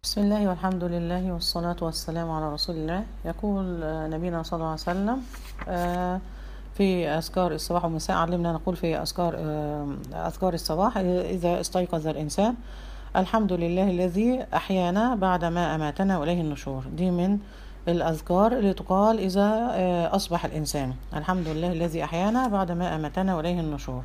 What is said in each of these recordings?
بسم الله والحمد لله والصلاة والسلام على رسول الله يقول آه، نبينا صلى الله عليه وسلم آه، في أذكار الصباح والمساء علمنا نقول في أذكار آه، أذكار الصباح إذا استيقظ الإنسان الحمد لله الذي أحيانا بعدما أماتنا وإليه النشور دي من الأذكار اللي تقال إذا آه، أصبح الإنسان الحمد لله الذي أحيانا بعدما أماتنا وإليه النشور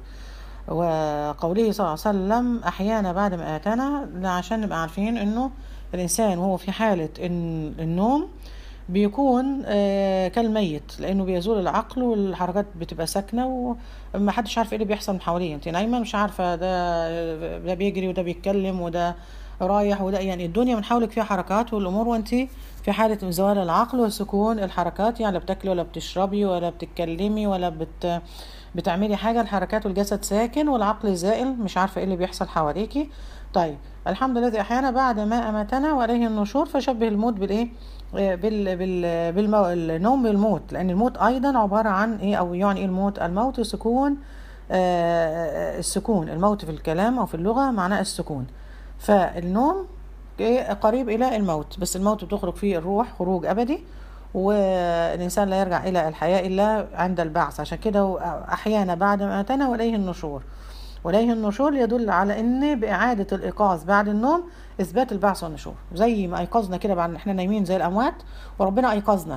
وقوله صلى الله عليه وسلم أحيانا بعد ما آتانا ده عشان نبقى عارفين إنه الإنسان وهو في حالة الن- النوم بيكون آه، كالميت لأنه بيزول العقل والحركات بتبقى ساكنة وما حدش عارف إيه اللي بيحصل من حواليه أنت نايمة مش عارفة ده ده بيجري وده بيتكلم وده رايح وده يعني الدنيا من حولك فيها حركات والأمور وأنت في حالة زوال العقل وسكون الحركات يعني لا بتاكلي ولا بتشربي ولا بتتكلمي ولا بت بتعملي حاجة الحركات والجسد ساكن والعقل زائل مش عارفة ايه اللي بيحصل حواليكي طيب الحمد لله أحيانا بعد ما أماتنا وعليه النشور فشبه الموت بالإيه آه، بال بال بالمو... النوم بالموت لأن الموت أيضا عبارة عن إيه أو يعني إيه الموت الموت سكون آه، السكون الموت في الكلام أو في اللغة معناه السكون فالنوم إيه قريب إلى الموت بس الموت بتخرج فيه الروح خروج أبدي والإنسان لا يرجع إلى الحياة إلا عند البعث عشان كده هو أحيانا بعد ما أتنا وإليه النشور وإليه النشور يدل على إن بإعادة الإيقاظ بعد النوم إثبات البعث والنشور زي ما أيقظنا كده بعد ما إحنا نايمين زي الأموات وربنا أيقظنا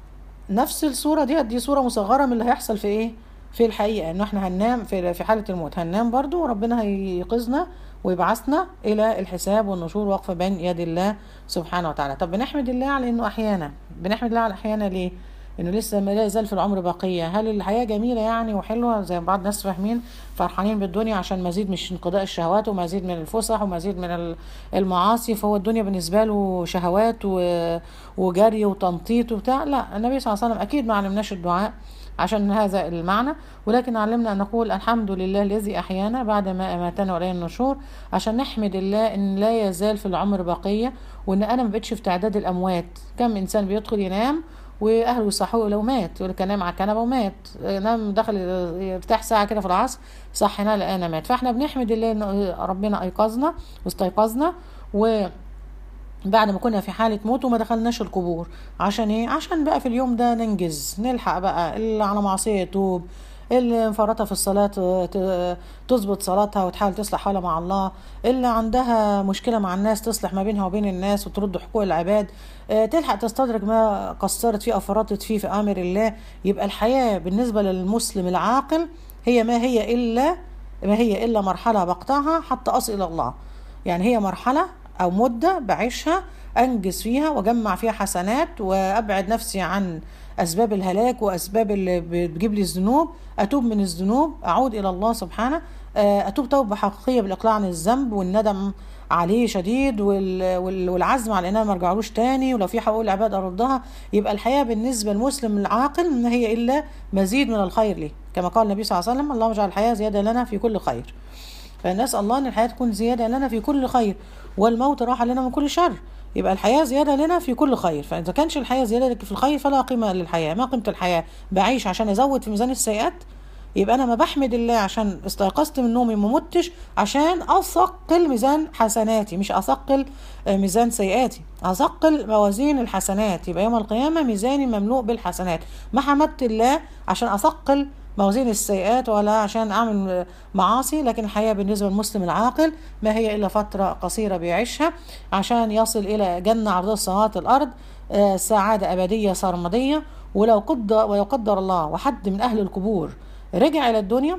نفس الصورة دي دي صورة مصغرة من اللي هيحصل في ايه في الحقيقة انه احنا هننام في في حالة الموت هننام برضو وربنا هيقظنا ويبعثنا الى الحساب والنشور واقفة بين يد الله سبحانه وتعالى طب بنحمد الله على انه احيانا بنحمد الله على احيانا ليه انه لسه ما لا يزال في العمر بقية هل الحياة جميلة يعني وحلوة زي ما بعض الناس فاهمين فرحانين بالدنيا عشان مزيد من انقضاء الشهوات ومزيد من الفسح ومزيد من ال- المعاصي فهو الدنيا بالنسبة له شهوات و- وجري وتنطيط وبتاع لا النبي صلى الله عليه وسلم اكيد ما علمناش الدعاء عشان هذا المعنى ولكن علمنا أن نقول الحمد لله الذي أحيانا بعد ما أماتنا وإليه النشور عشان نحمد الله أن لا يزال في العمر بقية وأن أنا ما بقتش في تعداد الأموات كم إنسان بيدخل ينام واهله يصحوه لو مات يقول لك نام على الكنبه ومات نام دخل يرتاح ساعه كده في العصر صحينا لقانا مات فاحنا بنحمد الله ان ربنا ايقظنا واستيقظنا و بعد ما كنا في حالة موت وما دخلناش القبور عشان ايه عشان بقى في اليوم ده ننجز نلحق بقى اللي على معصية يتوب اللي مفرطة في الصلاة ت- تظبط صلاتها وتحاول تصلح حالها مع الله اللي عندها مشكلة مع الناس تصلح ما بينها وبين الناس وترد حقوق العباد آه، تلحق تستدرك ما قصرت فيه أو فرطت فيه في أمر الله يبقى الحياة بالنسبة للمسلم العاقل هي ما هي إلا ما هي إلا مرحلة بقطعها حتى أصل إلى الله يعني هي مرحلة أو مدة بعيشها أنجز فيها وأجمع فيها حسنات وأبعد نفسي عن أسباب الهلاك وأسباب اللي بتجيب لي الذنوب أتوب من الذنوب أعود إلى الله سبحانه آه، أتوب توبة حقيقية بالإقلاع عن الذنب والندم عليه شديد وال- وال- والعزم على ان انا ما ارجعلوش تاني ولو في حقوق العباد اردها يبقى الحياه بالنسبه للمسلم العاقل ما هي الا مزيد من الخير ليه كما قال النبي صلى الله عليه وسلم اللهم اجعل الحياه زياده لنا في كل خير فنسأل الله أن الحياة تكون زيادة لنا في كل خير والموت راحة لنا من كل شر يبقى الحياة زيادة لنا في كل خير فإذا كانش الحياة زيادة لك في الخير فلا قيمة للحياة ما قيمة الحياة بعيش عشان أزود في ميزان السيئات يبقى أنا ما بحمد الله عشان استيقظت من نومي ما متش عشان أثقل ميزان حسناتي مش أثقل آه، ميزان سيئاتي أثقل موازين الحسنات يبقى يوم القيامة ميزاني مملوء بالحسنات ما حمدت الله عشان أثقل موازين السيئات ولا عشان اعمل معاصي لكن الحياه بالنسبه للمسلم العاقل ما هي الا فتره قصيره بيعيشها عشان يصل الى جنه عرضها السماوات الارض آه، سعاده ابديه سرمديه ولو قدر ويقدر الله وحد من اهل القبور رجع الى الدنيا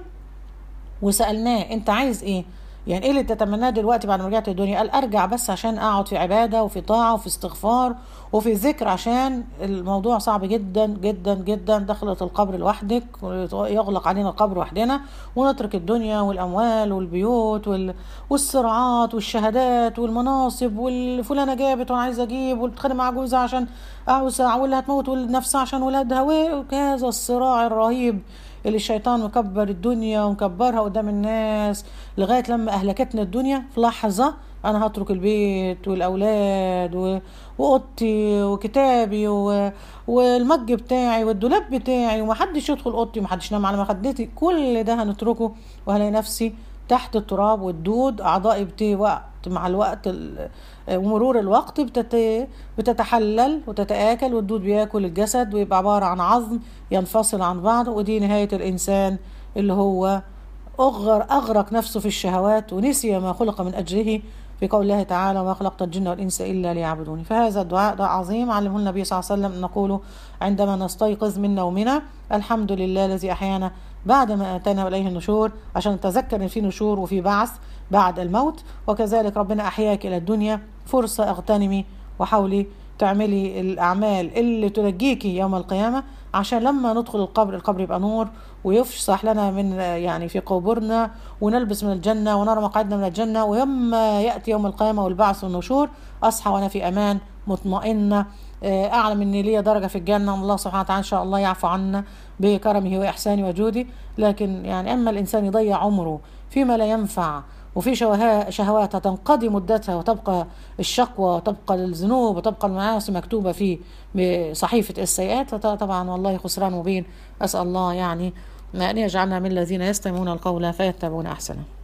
وسالناه انت عايز ايه يعني ايه اللي تتمناه دلوقتي بعد ما رجعت الدنيا قال ارجع بس عشان اقعد في عباده وفي طاعه وفي استغفار وفي ذكر عشان الموضوع صعب جدا جدا جدا دخلت القبر لوحدك ويغلق علينا القبر وحدنا ونترك الدنيا والاموال والبيوت وال... والصراعات والشهادات والمناصب والفلانه جابت وانا عايزه اجيب وتتخانق مع جوزها عشان اوسع واللي هتموت نفسها عشان ولادها وهذا الصراع الرهيب اللي الشيطان مكبر الدنيا ومكبرها قدام الناس لغاية لما أهلكتنا الدنيا في لحظة أنا هترك البيت والأولاد و... وأوضتي وكتابي و... والمج بتاعي والدولاب بتاعي ومحدش يدخل أوضتي ومحدش ينام على مخدتي كل ده هنتركه وهلاقي نفسي تحت التراب والدود أعضائي بتي وقت مع الوقت ال- ومرور الوقت بتت... بتتحلل وتتآكل والدود بياكل الجسد ويبقى عبارة عن عظم ينفصل عن بعضه ودي نهاية الإنسان اللي هو أغر أغرق نفسه في الشهوات ونسي ما خلق من أجله في قول الله تعالى وما خلقت الجن والإنس إلا ليعبدوني فهذا الدعاء دعاء عظيم علمه النبي صلى الله عليه وسلم أن نقوله عندما نستيقظ من نومنا الحمد لله الذي أحيانا بعد ما أتانا إليه النشور عشان نتذكر أن في نشور وفي بعث بعد الموت وكذلك ربنا أحياك إلى الدنيا فرصة اغتنمي وحاولي تعملي الأعمال اللي تنجيكي يوم القيامة عشان لما ندخل القبر القبر يبقى نور ويفصح لنا من يعني في قبورنا ونلبس من الجنة ونرى مقعدنا من الجنة ويوم يأتي يوم القيامة والبعث والنشور أصحى وأنا في أمان مطمئنة آه، أعلم إن لي درجة في الجنة الله سبحانه وتعالى إن شاء الله يعفو عنا بكرمه وإحسانه وجوده لكن يعني أما الإنسان يضيع عمره فيما لا ينفع وفي شوها- شهوات هتنقضي مدتها وتبقى الشقوى وتبقى الذنوب وتبقى المعاصي مكتوبة في بصحيفة السيئات فطبعا والله خسران مبين أسأل الله يعني أن يجعلنا من الذين يستمعون القول فيتبعون أحسنه